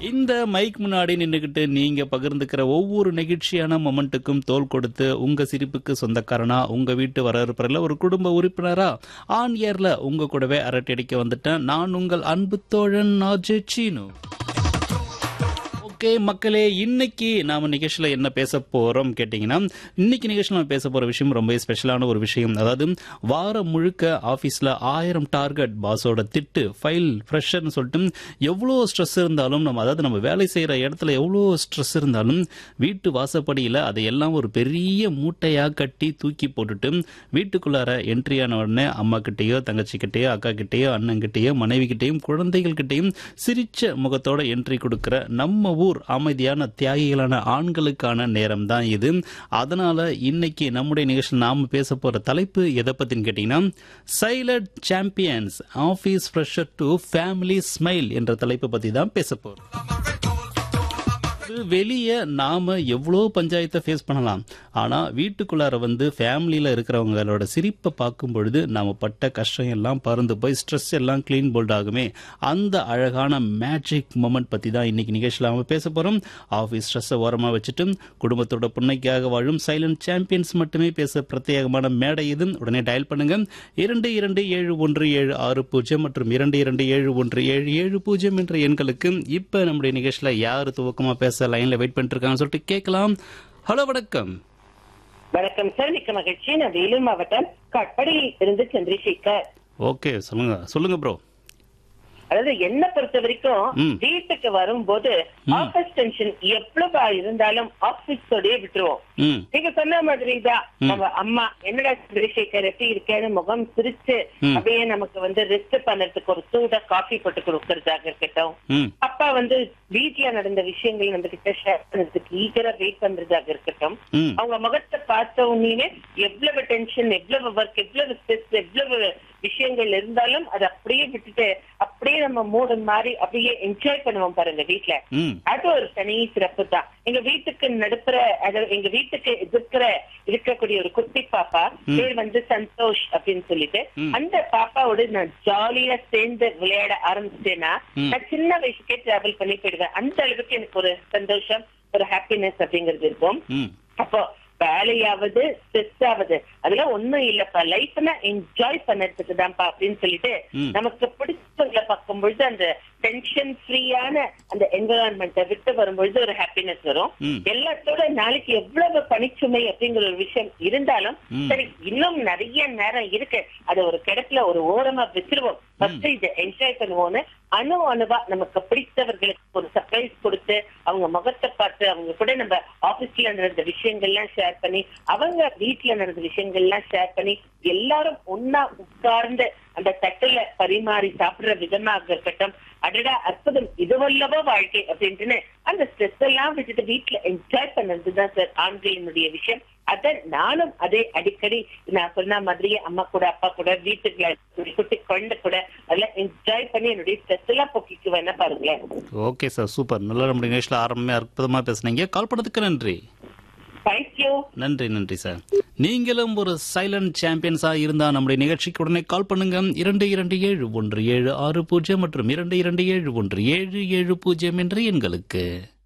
இந்த மைக் முன்னாடி நின்னுகிட்டு நீங்க பகிர்ந்துக்கிற ஒவ்வொரு நெகிழ்ச்சியான மொமெண்ட்டுக்கும் தோல் கொடுத்து உங்க சிரிப்புக்கு சொந்தக்காரனா உங்க வீட்டு வரவேற்பறையில் ஒரு குடும்ப உறுப்பினரா ஆன் இயர்ல உங்க கூடவே அரட்டடிக்க வந்துட்டேன் நான் உங்கள் அன்பு தோழன் நாஜே சீனு ஓகே மக்களே இன்னைக்கு நாம நிகழ்ச்சியில என்ன பேச போறோம் கேட்டீங்கன்னா இன்னைக்கு நிகழ்ச்சியில் நம்ம பேச போற விஷயம் ரொம்ப ஸ்பெஷலான ஒரு விஷயம் அதாவது வாரம் முழுக்க ஆபீஸ்ல ஆயிரம் டார்கெட் பாஸோட திட்டு ஃபைல் ப்ரெஷர்னு சொல்லிட்டு எவ்வளோ ஸ்ட்ரெஸ் இருந்தாலும் நம்ம அதாவது நம்ம வேலை செய்யற இடத்துல எவ்வளோ ஸ்ட்ரெஸ் இருந்தாலும் வீட்டு வாசப்படியில அதையெல்லாம் ஒரு பெரிய மூட்டையா கட்டி தூக்கி போட்டுட்டு வீட்டுக்குள்ளார என்ட்ரி ஆன உடனே அம்மா கிட்டேயோ தங்கச்சி கிட்டேயோ அக்கா கிட்டேயோ அண்ணன் கிட்டேயோ மனைவி கிட்டேயும் குழந்தைகள் கிட்டேயும் சிரிச்ச முகத்தோட என்ட்ரி கொடுக்கிற நம்ம ஊர் அமைதியான தியாகிகளான ஆண்களுக்கான நேரம் தான் இது அதனால இன்னைக்கு நம்முடைய நிகழ்ச்சியில் நாம பேச போற தலைப்பு எதை பத்தின்னு கேட்டீங்கன்னா silent champions office pressure to family smile என்ற தலைப்பை பத்தி தான் பேச போறோம் வெளியே நாம எவ்வளோ பஞ்சாயத்தை ஃபேஸ் பண்ணலாம் ஆனா வீட்டுக்குள்ளார வந்து ஃபேமிலியில இருக்கிறவங்களோட சிரிப்பை பார்க்கும் பொழுது நாம பட்ட கஷ்டம் எல்லாம் பறந்து போய் ஸ்ட்ரெஸ் எல்லாம் க்ளீன் போல்ட் ஆகுமே அந்த அழகான மேஜிக் மொமெண்ட் பத்தி தான் இன்னைக்கு நிகழ்ச்சியில் நாம பேச போறோம் ஆஃபீஸ் ஸ்ட்ரெஸ்ஸை ஓரமா வச்சுட்டு குடும்பத்தோட புன்னைக்காக வாழும் சைலண்ட் சாம்பியன்ஸ் மட்டுமே பேச பிரத்யேகமான மேடை இது உடனே டயல் பண்ணுங்க இரண்டு இரண்டு ஏழு ஒன்று ஏழு ஆறு பூஜ்ஜியம் மற்றும் இரண்டு இரண்டு ஏழு ஒன்று ஏழு ஏழு பூஜ்ஜியம் என்ற எண்களுக்கு இப்ப நம்முடைய நிகழ்ச்சியில யாரு துவக்கமா பேச லைன்ல வெயிட் பண்ணிட்டு இருக்காங்கன்னு சொல்லிட்டு கேட்கலாம் ஹலோ வணக்கம் வணக்கம் சார் மிக்க மகிழ்ச்சி நான் வேலூர் மாவட்டம் காட்பாடியில் இருந்து சந்திரசேகர் ஓகே சொல்லுங்க சொல்லுங்க ப்ரோ அதாவது என்ன பொறுத்த வரைக்கும் ம். வீட்டுக்கு வரும்போது ஆபீஸ் டென்ஷன் எவ்வளவு இருந்தாலும் ஆபீஸோடய விட்டுருவோம் ம் நீங்க சொன்ன மாதிரி தான் நம்ம அம்மா என்னடா சந்திரசேகர் எப்படி இருக்கேன்னு முகம் சிரிச்சு ம். அப்படியே நமக்கு வந்து ரெஸ்ட் பண்ணறதுக்கு ஒரு சூடா காஃபி போட்டு கொடுக்கறதாக இருக்கட்டும் ம் அப்பா வந்து வீட்ல நடந்த விஷயங்கள் நம்ம கிட்ட ஷேர் பண்ணறதுக்கு ஈகரா வெயிட் பண்றதாக இருக்கட்டும் ம் அவங்க முகத்தை பார்த்த உடனே எவ்வளவு டென்ஷன் எவ்வளவு ஒர்க் எவ்வளவு ஸ்ட்ரெஸ் எவ்வளவு விஷயங்கள் இருந்தாலும் அதை அப்படியே விட்டுட்டு அப்படியே நம்ம மூடு மாறி அப்படியே என்ஜாய் பண்ணுவோம் பாருங்க வீட்ல ம் அது ஒரு தனி சிறப்பு தான் எங்க வீட்டுக்கு நடுப்புற அதாவது எங்க வீட்டுக்கு எதிர்க்கிற இருக்கக்கூடிய ஒரு குட்டி பாப்பா பேர் வந்து சந்தோஷ் அப்படின்னு சொல்லிட்டு ம். அந்த பாப்பாவோட நான் ஜாலியா சேர்ந்து விளையாட ஆரம்பிச்சேன்னா ம். நான் சின்ன வயசுக்கே டிராவல் பண்ணி போயிடுவேன் அந்த அளவுக்கு எனக்கு ஒரு சந்தோஷம் ஒரு ஹாப்பினஸ் அப்படிங்கிறது இருக்கும் ம் அப்போ வேலையாவது ஸ்ட்ரெஸ் ஆகுது அதெல்லாம் ஒண்ணும் இல்லப்பா லைஃப்னா என்ஜாய் பண்ணறதுக்கு தான்ப்பா அப்படின்னு சொல்லிட்டு ம். நமக்கு பிடிச்சவங்களை பார்க்கும் பொழுது அந்த டென்ஷன் ஃப்ரீயான அந்த என்வரான்மெண்ட்டை விட்டு வரும்பொழுது ஒரு ஹாப்பினஸ் வரும் ம். எல்லாத்தோட நாளைக்கு எவ்வளவு பணிச்சுமை அப்படிங்கிற ஒரு விஷயம் இருந்தாலும் ம். சரி இன்னும் நிறைய நேரம் இருக்கு அதை ஒரு கிடத்துல ஒரு ஓரமா வச்சிருவோம் ஃபர்ஸ்ட் இதை என்ஜாய் பண்ணுவோம்னு அணு அணுவா நமக்கு பிடித்தவர்களுக்கு ஒரு சர்ப்ரைஸ் கொடுத்து அவங்க முகத்தை பார்த்து அவங்க கூட நம்ம ஆபீஸ்ல நடந்த விஷயங்கள்லாம் ஷேர் பண்ணி அவங்க வீட்ல நடந்த விஷயங்கள்லாம் ஷேர் பண்ணி எல்லாரும் ஒன்னா உட்கார்ந்து அந்த தட்டுல பரிமாறி சாப்பிடுற விதமாக இருக்கட்டும் அடடா அற்புதம் இதுவல்லவோ வாழ்க்கை அப்படின்ட்டுன்னு அந்த ஸ்ட்ரெஸ் எல்லாம் விட்டுட்டு வீட்ல என்ஜாய் பண்ணதுதான் சார் ஆண்களினுடைய விஷயம் அத நானும் அதே அடிக்கடி நான் சொன்ன மாதிரியே அம்மா கூட அப்பா கூட வீட்டுக்குள்ள ஒரு குட்டி குழந்தை கூட அதெல்லாம் என்ஜாய் பண்ணி என்னுடைய ஸ்ட்ரெஸ் எல்லாம் போக்கிக்குவேன் பாருங்களேன் ஓகே சார் சூப்பர் நல்லா நம்முடைய நிகழ்ச்சியில் ஆரம்பமே அற்புதமா பேசுனீங்க கால் பண்ணதுக்கு நன்றி தேங்க்யூ நன்றி நன்றி சார் நீங்களும் ஒரு சைலண்ட் சாம்பியன்ஸா இருந்தா நம்முடைய நிகழ்ச்சிக்கு உடனே கால் பண்ணுங்க இரண்டு இரண்டு ஏழு ஒன்று ஏழு ஆறு பூஜ்ஜியம் மற்றும் இரண்டு இரண்டு ஏழு ஒன்று ஏழு ஏழு பூஜ்ஜியம் என்ற எண்களுக்கு